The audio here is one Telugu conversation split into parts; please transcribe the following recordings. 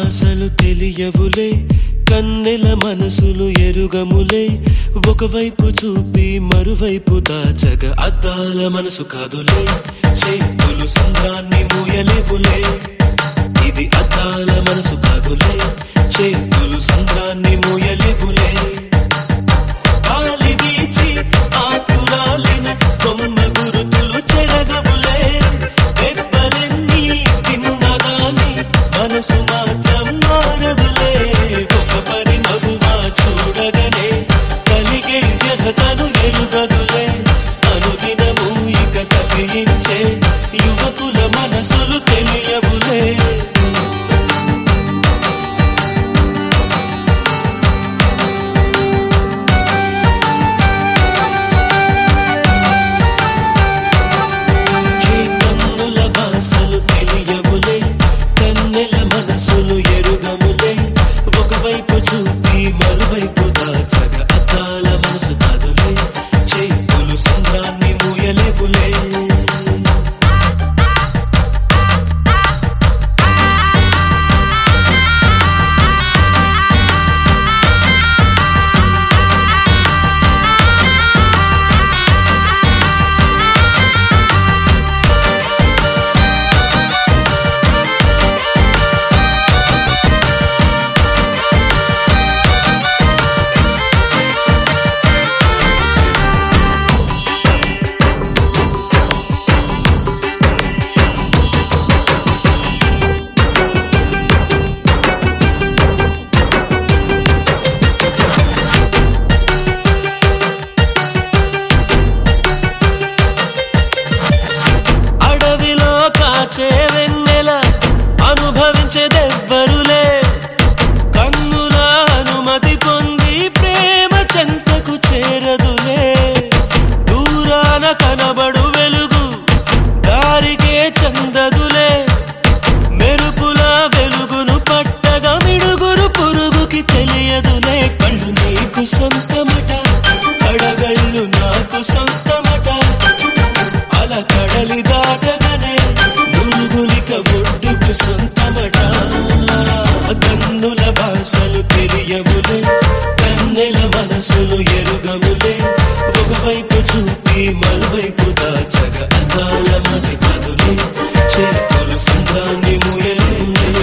భాషలు తెలియవులే కన్నెల మనసులు ఎరుగములే ఒకవైపు చూపి మరువైపు దాచగ అద్దాల మనసు కాదులే చేతులు సంద్రాన్ని మూయలేవులే ఇది అద్దాల మనసు కాదులే చేతులు సంద్రాన్ని మూయలేవులే గాలి వీచి ఆకురాలిన కొమ్మ గురుతులు చెరగవులే దెబ్బలెన్ని తిన్నగాని మనసు మాత్రం మారదులే ఒక పరి మగువా చూడగనే కలిగే వ్యధతను ఎరుగదులే అనుదినము ఇక తప్పించే యువకుల మనసులు తెలియవులే ఏ కన్నుల భాషలు తెలియవులే కన్నెల మనసులు ఎరుగములే ఒకవైపు చూపి మరువైపు దాచగ అద్దాల మనసు కాదులే చేతులు సంద్రాన్ని మూయలేవులే అడవిలో కాచే వెన్నెల అనుభవించేదెవ్వరులే కన్నుల అనుమతి పొంది ప్రేమ చెంతకు చేరదులే దూరాన కనబడు వెలుగు దారికే చందదులే మెరుపుల వెలుగును పట్టగా మిడుగురు పురుగుకి తెలియదులే కళ్ళు నీకు సొంతమట కడగళ్ళు నాకు సొంతమట అల కడలి దాటగానే మురుగులిక ఒడ్డుకు సొంతమట కన్నుల భాషలు తెలియవులే కన్నెల మనసులు ఎరుగవులే ఒకవైపు చూపి మరువైపు దాచగ అందాల మసి కదులే చేతులు సంద్రాన్ని ముయలేవులే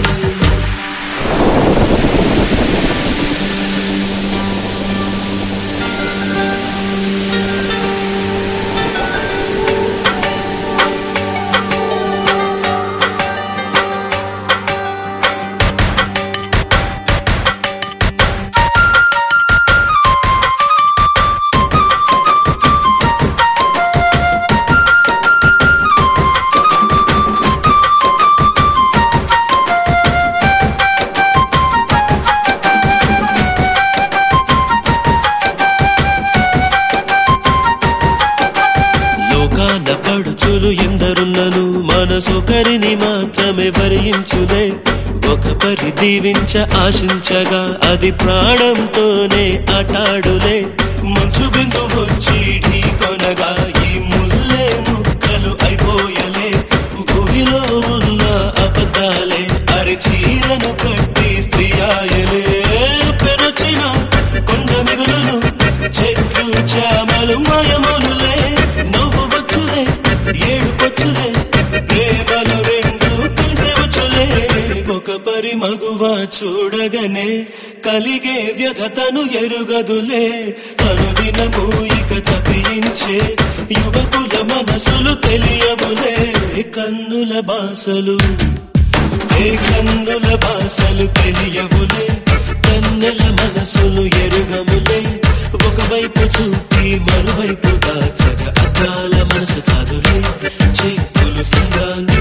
లోకాన పడుచులు ఎందరున్నను మనసొకరిని మాత్రమే వరించులే ఒక పరి దీవించ ఆశించగా అది ప్రాణంతోనే ఆటాడులే మంచు బిందు వచ్చి ఢీకొనగా ఈ ముల్లే ముక్కలు అయిపోయలే భూమిలో ఉన్న అబద్ధాలే అరి చీరను కట్టి స్త్రీ ఆయలే పెరచిన కొండ మిగులును చెట్లు చామలు మాయమోనులే నవ్వు వచ్చులే ఏడు పచ్చులే ప్రేమలు రెండు తెలిసే వచ్చులే ఒక పరి మగువ చూడగనే కలిగే వ్యధతను ఎరుగదులే అనుదినము ఇక తప్పించే యువకుల మనసులు తెలియవులే కన్నుల బాసలు ఏ కన్నుల భాషలు తెలియవులే కన్నెల మనసులు ఎరుగములే ఒకవైపు చూపి మరువైపు దాచగ అద్దాల మనసు కాదులే చేతులు సంద్రాన్ని